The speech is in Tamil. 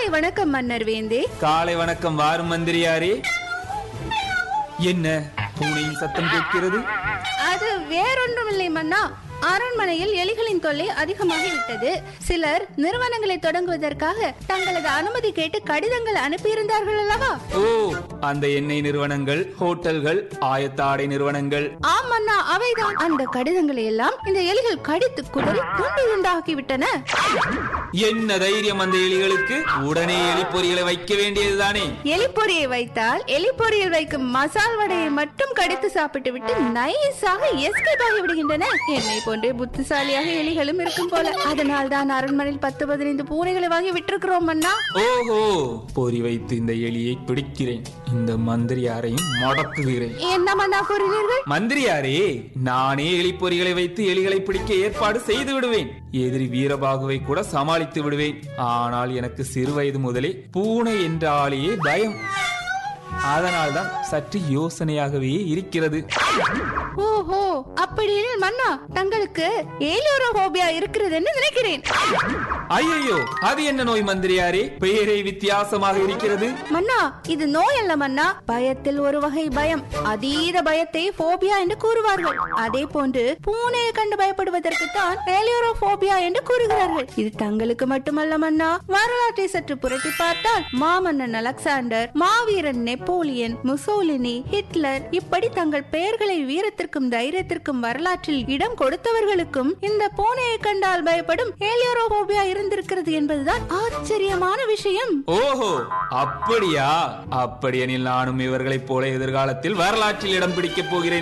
காலை வணக்கம் மன்னர் வேந்தே காலை வணக்கம் வாரும் மந்திரியாரே என்ன பூனையின் சத்தம் கேட்கிறது அது வேறொன்றுமில்லை மன்னா அரண்மனையில் எலிகளின் தொல்லை அதிகமாகி விட்டது சிலர் நிறுவனங்களை தொடங்குவதற்காக தங்களது அனுமதி கேட்டு கடிதங்கள் அனுப்பியிருந்தார்கள் அல்லவா ஓ அந்த எண்ணெய் நிறுவனங்கள் ஹோட்டல்கள் ஆயத்த ஆடை நிறுவனங்கள் ஆம் மன்னா அவைதான் அந்த கடிதங்களை எல்லாம் இந்த எலிகள் கடித்து குதறி துண்டு துண்டாக்கி விட்டன என்ன தைரியம் அந்த எலிகளுக்கு உடனே எலி பொறிகளை வைக்க வேண்டியதுதானே எலிப்பொரியை வைத்தால் எலிப்பொரியில் வைக்கும் மசால் வடையை மட்டும் கடித்து சாப்பிட்டு விட்டு நைஸாக எஸ்கேப் ஆகி விடுகின்றன என்னை போன்றே புத்திசாலியாக எலிகளும் இருக்கும் போல அதனால் தான் அரண்மனையில் பத்து பதினைந்து பூனைகளை வாங்கி விட்டிருக்கிறோம் மன்னா ஓஹோ பொறி வைத்து இந்த எலியை பிடிக்கிறேன் இந்த மந்திரியாரையும் முடக்குகிறேன் என்ன மன்னா கூறினீர்கள் மந்திரியாரே நானே எலி பொறிகளை வைத்து எலிகளை பிடிக்க ஏற்பாடு செய்து விடுவேன் எதிரி வீரபாகுவை கூட சமாளித்து விடுவேன் ஆனால் எனக்கு சிறு வயது முதலே பூனை என்றாலேயே பயம் அதனால்தான் சற்று யோசனையாகவே இருக்கிறது ஓஹோ அப்படியெனில் மன்னா தங்களுக்கு ஏலியோரோபோபியா இருக்கிறது என்று நினைக்கிறேன் ஐயோ அது என்ன நோய் மந்திரியாரே பெயரே வித்தியாசமாக இருக்கிறது மன்னா இது நோய் அல்ல மன்னா பயத்தில் ஒரு வகை பயம் அதீத பயத்தை போபியா என்று கூறுவார்கள் அதே போன்று பூனையை கண்டு பயப்படுவதற்கு தான் ஏலியோரோபோபியா என்று கூறுகிறார்கள் இது தங்களுக்கு மட்டுமல்ல மன்னா வரலாற்றை சற்று புரட்டி பார்த்தால் மாமன்னன் அலெக்சாண்டர் மாவீரன் நெப்போலியன் முசோலினி ஹிட்லர் இப்படி தங்கள் பெயர்களை வீரத்திற்கும் தைரியத்திற்கும் வரலாற்றில் இடம் கொடுத்தவர்களுக்கும் இந்த பூனையை கண்டால் பயப்படும் ஏலியோரோபோபியா இருந்திருக்கிறது என்பதுதான் ஆச்சரியமான விஷயம் ஓஹோ அப்படியா அப்படியெனில் நானும் இவர்களைப் போல எதிர்காலத்தில் வரலாற்றில் இடம் பிடிக்கப் போகிறேன்